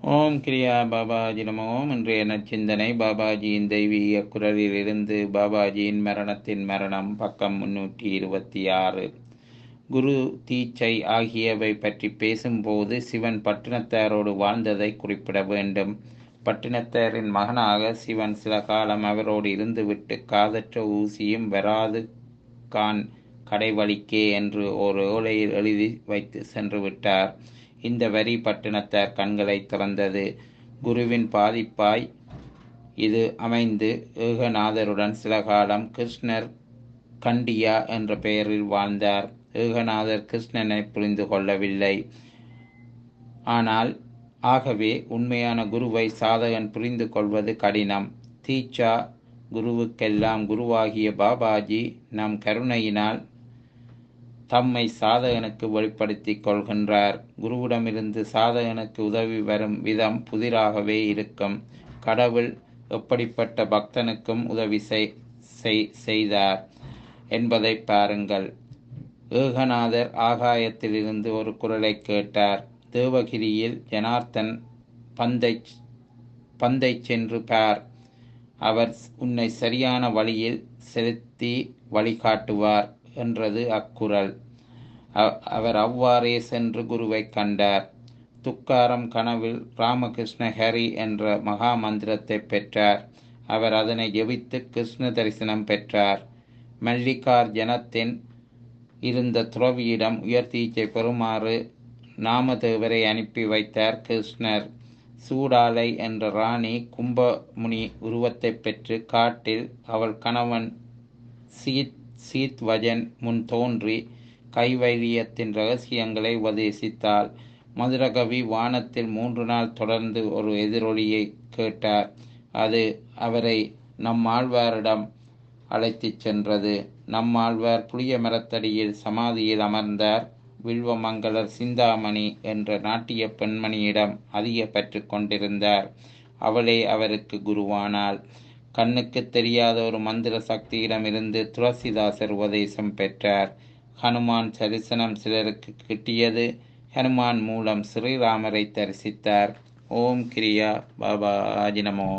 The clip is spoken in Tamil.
ஓம் கிரியா பாபாஜி நமோ இன்றைய நச்சிந்தனை பாபாஜியின் தெய்வீக குரலிலிருந்து பாபாஜியின் மரணத்தின் மரணம் பக்கம் முன்னூற்றி இருபத்தி ஆறு குரு தீச்சை ஆகியவை பற்றி பேசும்போது சிவன் பட்டினத்தாரோடு வாழ்ந்ததை குறிப்பிட வேண்டும் பட்டினத்தாரின் மகனாக சிவன் சில காலம் அவரோடு இருந்துவிட்டு காதற்ற ஊசியும் வராது கான் கடைவழிக்கே என்று ஒரு ஓலையில் எழுதி வைத்து சென்று விட்டார் இந்த வரி பட்டினத்தார் கண்களை திறந்தது குருவின் பாதிப்பாய் இது அமைந்து ஏகநாதருடன் சில காலம் கிருஷ்ணர் கண்டியா என்ற பெயரில் வாழ்ந்தார் ஏகநாதர் கிருஷ்ணனை புரிந்து கொள்ளவில்லை ஆனால் ஆகவே உண்மையான குருவை சாதகன் புரிந்து கொள்வது கடினம் தீச்சா குருவுக்கெல்லாம் குருவாகிய பாபாஜி நம் கருணையினால் தம்மை சாதகனுக்கு வெளிப்படுத்திக் கொள்கின்றார் குருவிடமிருந்து சாதகனுக்கு உதவி வரும் விதம் புதிராகவே இருக்கும் கடவுள் எப்படிப்பட்ட பக்தனுக்கும் உதவி செய்தார் என்பதை பாருங்கள் ஏகநாதர் ஆகாயத்திலிருந்து ஒரு குரலை கேட்டார் தேவகிரியில் ஜனார்த்தன் பந்தை பந்தை சென்று பார் அவர் உன்னை சரியான வழியில் செலுத்தி வழிகாட்டுவார் என்றது அக்குரல் அவர் அவ்வாறே சென்று குருவை கண்டார் துக்காரம் கனவில் ராமகிருஷ்ண ஹரி என்ற மகா மந்திரத்தை பெற்றார் அவர் அதனை ஜெபித்து கிருஷ்ண தரிசனம் பெற்றார் மல்லிகார்ஜனத்தின் இருந்த துறவியிடம் உயர்த்தீச்சை பெறுமாறு நாமதேவரை அனுப்பி வைத்தார் கிருஷ்ணர் சூடாலை என்ற ராணி கும்பமுனி உருவத்தை பெற்று காட்டில் அவள் கணவன் சீத் சீத்வஜன் முன் தோன்றி கைவைரியத்தின் ரகசியங்களை உபதேசித்தாள் மதுரகவி வானத்தில் மூன்று நாள் தொடர்ந்து ஒரு எதிரொலியை கேட்டார் அது அவரை நம்மாழ்வாரிடம் அழைத்துச் சென்றது நம்மாழ்வார் புளிய மரத்தடியில் சமாதியில் அமர்ந்தார் வில்வமங்கலர் சிந்தாமணி என்ற நாட்டிய பெண்மணியிடம் அதிக பற்று கொண்டிருந்தார் அவளே அவருக்கு குருவானாள் கண்ணுக்கு தெரியாத ஒரு மந்திர சக்தியிடமிருந்து துளசிதாசர் உபதேசம் பெற்றார் ஹனுமான் சரிசனம் சிலருக்கு கிட்டியது ஹனுமான் மூலம் ஸ்ரீராமரை தரிசித்தார் ஓம் கிரியா பாபா ஆஜினமோ